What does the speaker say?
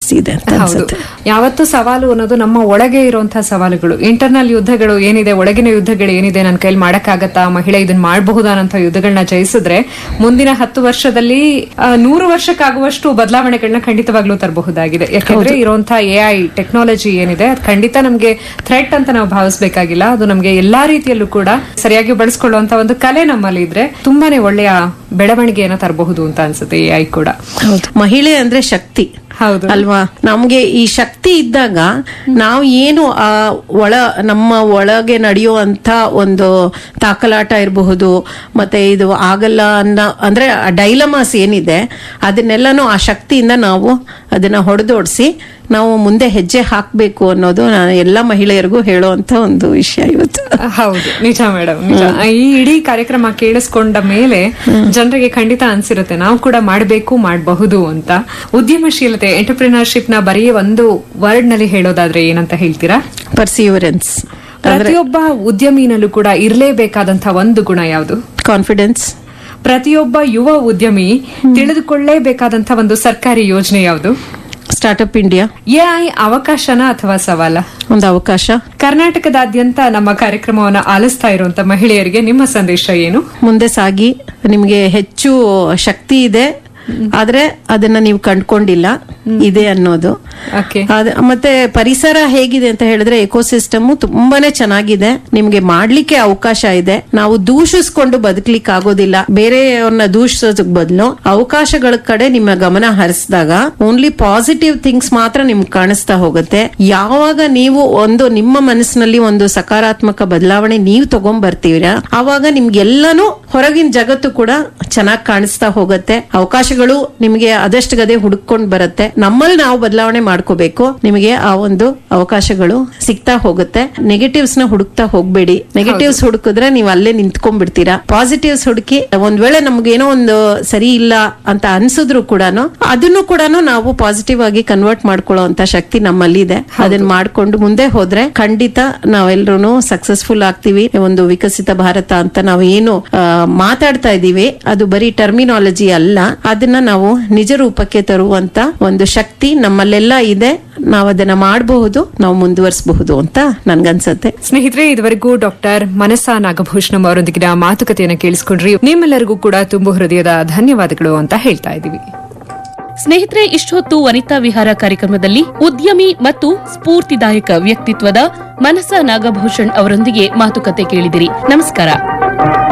ಜಾಸ್ತಿ ಇದೆ ಅಂತ ಹೌದು ಅನ್ಸುತ್ತೆ ಯಾವತ್ತು ಸವಾಲು ಅನ್ನೋದು ನಮ್ಮ ಒಳಗೆ ಇರುವಂತಹ ಸವಾಲುಗಳು ಇಂಟರ್ನಲ್ ಯುದ್ಧಗಳು ಏನಿದೆ ಒಳಗಿನ ಯುದ್ಧಗಳು ಏನಿದೆ ನನ್ನ ಕೈಲಿ ಮಾಡಕ್ಕಾಗತ್ತಾ ಮಹಿಳೆ ಇದನ್ನ ಮಾಡಬಹುದಾ ಅನ್ನೋ ಯುದ್ಧಗಳನ್ನ ಜಯಿಸಿದ್ರೆ ಮುಂದಿನ ಹತ್ತು ವರ್ಷದಲ್ಲಿ ಆ, ನೂರು ವರ್ಷಕ್ಕಾಗುವಷ್ಟು ಬದಲಾವಣೆಗಳನ್ನ ಖಂಡಿತವಾಗ್ಲೂ ತರಬಹುದಾಗಿದೆ ಯಾಕಂದ್ರೆ ಇರುವಂತಹ ಎ ಐ ಟೆಕ್ನಾಲಜಿ ಏನಿದೆ ಅದು ಖಂಡಿತ ನಮ್ಗೆ ಥ್ರೆಟ್ ಅಂತ ನಾವು ಭಾವಿಸ್ಬೇಕಾಗಿಲ್ಲ ಅದು ನಮ್ಗೆ ಎಲ್ಲಾ ರೀತಿಯಲ್ಲೂ ಕೂಡ ಸರಿಯಾಗಿ ಬಳಸ್ಕೊಳ್ಳುವಂತ ಒಂದು ಕಲೆ ನಮ್ಮಲ್ಲಿ ಇದ್ರೆ ತುಂಬಾನೇ ಒಳ್ಳೆಯ ಬೆಳವಣಿಗೆಯನ್ನ ತರಬಹುದು ಅಂತ ಅನ್ಸುತ್ತೆ ಎ ಐ ಕೂಡ ಹೌದು ಮಹಿಳೆ ಅಂದ್ರೆ ಶಕ್ತಿ ಹೌದು ಅಲ್ವಾ ನಮ್ಗೆ ಈ ಶಕ್ತಿ ಇದ್ದಾಗ ನಾವು ಏನು ಆ ಒಳ ನಮ್ಮ ಒಳಗೆ ನಡೆಯುವಂತ ಒಂದು ತಾಕಲಾಟ ಇರಬಹುದು ಮತ್ತೆ ಇದು ಆಗಲ್ಲ ಅನ್ನೋ ಅಂದ್ರೆ ಡೈಲಮಾಸ್ ಏನಿದೆ ಅದನ್ನೆಲ್ಲನೂ ಆ ಶಕ್ತಿಯಿಂದ ನಾವು ಅದನ್ನ ಹೊಡೆದೋಡಿಸಿ ನಾವು ಮುಂದೆ ಹೆಜ್ಜೆ ಹಾಕಬೇಕು ಅನ್ನೋದು ನಾನು ಎಲ್ಲ ಮಹಿಳೆಯರಿಗೂ ಹೇಳುವಂತ ಒಂದು ವಿಷಯ ಇವತ್ತು ಹೌದು ನಿಜ ಮೇಡಮ್ ನಿಜ ಈ ಇಡೀ ಕಾರ್ಯಕ್ರಮ ಕೇಳಿಸ್ಕೊಂಡ ಮೇಲೆ ಜನರಿಗೆ ಖಂಡಿತ ಅನ್ಸಿರುತ್ತೆ ನಾವು ಕೂಡ ಮಾಡಬೇಕು ಮಾಡಬಹುದು ಅಂತ ಉದ್ಯಮಶೀಲತೆ ಎಂಟರ್ಪ್ರಿನರ್ಶಿಪ್ ನ ಬರೀ ಒಂದು ವರ್ಡ್ ನಲ್ಲಿ ಹೇಳೋದಾದ್ರೆ ಏನಂತ ಹೇಳ್ತೀರಾ ಪರ್ಸಿವರೆನ್ಸ್ ಪ್ರತಿಯೊಬ್ಬ ಉದ್ಯಮಿನಲ್ಲೂ ಕೂಡ ಇರಲೇಬೇಕಾದಂತಹ ಒಂದು ಗುಣ ಯಾವುದು ಕಾನ್ಫಿಡೆನ್ಸ್ ಪ್ರತಿಯೊಬ್ಬ ಯುವ ಉದ್ಯಮಿ ತಿಳಿದುಕೊಳ್ಳೇಬೇಕಾದಂತಹ ಒಂದು ಸರ್ಕಾರಿ ಯೋಜನೆ ಯಾವುದು ಸ್ಟಾರ್ಟ್ಅಪ್ ಇಂಡಿಯಾ ಎಐ ಅವಕಾಶನ ಅಥವಾ ಸವಾಲ ಒಂದು ಅವಕಾಶ ಕರ್ನಾಟಕದಾದ್ಯಂತ ನಮ್ಮ ಕಾರ್ಯಕ್ರಮವನ್ನು ಆಲಿಸ್ತಾ ಇರುವಂತ ಮಹಿಳೆಯರಿಗೆ ನಿಮ್ಮ ಸಂದೇಶ ಏನು ಮುಂದೆ ಸಾಗಿ ನಿಮ್ಗೆ ಹೆಚ್ಚು ಶಕ್ತಿ ಇದೆ ಆದ್ರೆ ಅದನ್ನ ನೀವು ಕಂಡ್ಕೊಂಡಿಲ್ಲ ಇದೆ ಅನ್ನೋದು ಓಕೆ ಅದ್- ಮತ್ತೆ ಪರಿಸರ ಹೇಗಿದೆ ಅಂತ ಹೇಳಿದ್ರೆ ಎಕೋಸಿಸ್ಟಮ್ ತುಂಬಾನೇ ಚೆನ್ನಾಗಿದೆ ನಿಮ್ಗೆ ಮಾಡ್ಲಿಕ್ಕೆ ಅವಕಾಶ ಇದೆ ನಾವು ದೂಷಿಸ್ಕೊಂಡು ಬದುಕ್ಲಿಕ್ಕೆ ಆಗೋದಿಲ್ಲ ಬೇರೆಯವ್ರನ್ನ ದೂಷಿಸೋದಕ್ ಬದಲು ಅವಕಾಶಗಳ ಕಡೆ ನಿಮ್ಮ ಗಮನ ಹರಿಸಿದಾಗ ಓನ್ಲಿ ಪಾಸಿಟಿವ್ ಥಿಂಗ್ಸ್ ಮಾತ್ರ ನಿಮ್ಗೆ ಕಾಣಿಸ್ತಾ ಹೋಗುತ್ತೆ ಯಾವಾಗ ನೀವು ಒಂದು ನಿಮ್ಮ ಮನಸ್ಸಿನಲ್ಲಿ ಒಂದು ಸಕಾರಾತ್ಮಕ ಬದಲಾವಣೆ ನೀವು ತಗೊಂಡ್ ಬರ್ತೀರಾ ಆವಾಗ ನಿಮ್ಗೆಲ್ಲಾನು ಹೊರಗಿನ ಜಗತ್ತು ಕೂಡ ಚೆನ್ನಾಗಿ ಕಾಣಿಸ್ತಾ ಹೋಗುತ್ತೆ ಅವಕಾಶಗಳು ನಿಮಗೆ ಅದಷ್ಟು ಗದೆ ಹುಡುಕೊಂಡ್ ಬರುತ್ತೆ ನಮ್ಮಲ್ಲಿ ನಾವು ಬದಲಾವಣೆ ಮಾಡ್ಕೋಬೇಕು ನಿಮಗೆ ಆ ಒಂದು ಅವಕಾಶಗಳು ಸಿಗ್ತಾ ಹೋಗುತ್ತೆ ನೆಗೆಟಿವ್ಸ್ ನ ಹುಡುಕ್ತಾ ಹೋಗ್ಬೇಡಿ ನೆಗೆಟಿವ್ಸ್ ಹುಡುಕಿದ್ರೆ ನೀವು ಅಲ್ಲೇ ನಿಂತ್ಕೊಂಡ್ಬಿಡ್ತೀರಾ ಪಾಸಿಟಿವ್ಸ್ ಹುಡುಕಿ ಒಂದ್ ವೇಳೆ ನಮ್ಗೇನೋ ಒಂದು ಸರಿ ಇಲ್ಲ ಅಂತ ಅನ್ಸಿದ್ರು ಕೂಡ ಅದನ್ನು ಕೂಡ ನಾವು ಪಾಸಿಟಿವ್ ಆಗಿ ಕನ್ವರ್ಟ್ ಮಾಡ್ಕೊಳ್ಳೋ ಅಂತ ಶಕ್ತಿ ನಮ್ಮಲ್ಲಿ ಇದೆ ಅದನ್ನ ಮಾಡ್ಕೊಂಡು ಮುಂದೆ ಹೋದ್ರೆ ಖಂಡಿತ ನಾವೆಲ್ಲರೂ ಸಕ್ಸಸ್ಫುಲ್ ಆಗ್ತೀವಿ ಒಂದು ವಿಕಸಿತ ಭಾರತ ಅಂತ ನಾವು ಏನು ಆ, ಮಾತಾಡ್ತಾ ಇದೀವಿ ಅದು ಬರೀ ಟರ್ಮಿನಾಲಜಿ ಅಲ್ಲ ಅದನ್ನ ನಾವು ನಿಜ ರೂಪಕ್ಕೆ ತರುವಂತ ಒಂದು ಶಕ್ತಿ ನಮ್ಮಲ್ಲೆಲ್ಲ ಇದೆ ನಾವು ಅದನ್ನ ಮಾಡಬಹುದು ನಾವು ಮುಂದುವರಿಸಬಹುದು ಅಂತ ನನ್ಗನ್ಸತ್ತೆ ಸ್ನೇಹಿತರೆ ಇದುವರೆಗೂ ಡಾಕ್ಟರ್ ಮನಸಾ ನಾಗಭೂಷಣಂ ಅವರೊಂದಿಗಿನ ಮಾತುಕತೆಯನ್ನು ಕೇಳಿಸ್ಕೊಂಡ್ರಿ ನಿಮ್ಮೆಲ್ಲರಿಗೂ ಕೂಡ ತುಂಬು ಹೃದಯದ ಧನ್ಯವಾದಗಳು ಅಂತ ಹೇಳ್ತಾ ಇದ್ದೀವಿ ಸ್ನೇಹಿತರೆ ಇಷ್ಟೊತ್ತು ವನಿತಾ ವಿಹಾರ ಕಾರ್ಯಕ್ರಮದಲ್ಲಿ ಉದ್ಯಮಿ ಮತ್ತು ಸ್ಫೂರ್ತಿದಾಯಕ ವ್ಯಕ್ತಿತ್ವದ ಮನಸ ನಾಗಭೂಷಣ್ ಅವರೊಂದಿಗೆ ಮಾತುಕತೆ ಕೇಳಿದಿರಿ ನಮಸ್ಕಾರ